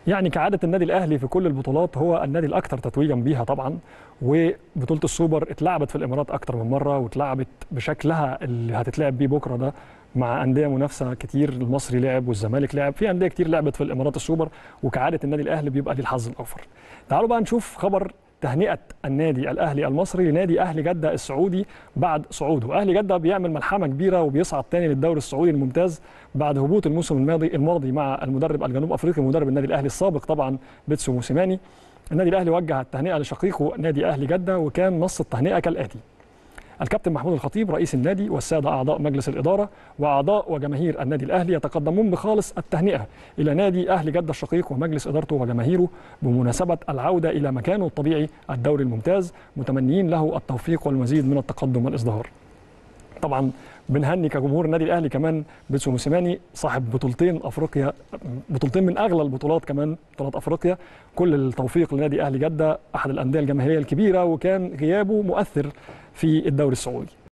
يعني كعاده النادي الاهلي في كل البطولات هو النادي الاكثر تتويجا بيها طبعا وبطوله السوبر اتلعبت في الامارات اكثر من مره واتلعبت بشكلها اللي هتتلعب بيه بكره ده مع انديه منافسه كتير المصري لعب والزمالك لعب في انديه كتير لعبت في الامارات السوبر وكعاده النادي الاهلي بيبقى ليه الحظ الاوفر تعالوا بقى نشوف خبر تهنئه النادي الاهلي المصري لنادي اهلي جده السعودي بعد صعوده، اهلي جده بيعمل ملحمه كبيره وبيصعد تاني للدوري السعودي الممتاز بعد هبوط الموسم الماضي الماضي مع المدرب الجنوب افريقي مدرب النادي الاهلي السابق طبعا بيتسو موسيماني. النادي الاهلي وجه التهنئه لشقيقه نادي اهلي جده وكان نص التهنئه كالاتي: الكابتن محمود الخطيب رئيس النادي والساده اعضاء مجلس الاداره واعضاء وجماهير النادي الاهلي يتقدمون بخالص التهنئه الى نادي اهلي جده الشقيق ومجلس ادارته وجماهيره بمناسبه العوده الى مكانه الطبيعي الدوري الممتاز متمنيين له التوفيق والمزيد من التقدم والازدهار. طبعا بنهني كجمهور النادي الاهلي كمان بيتسو موسيماني صاحب بطولتين افريقيا بطولتين من اغلى البطولات كمان بطولات افريقيا كل التوفيق لنادي اهلي جده احد الانديه الجماهيريه الكبيره وكان غيابه مؤثر في الدوري السعودي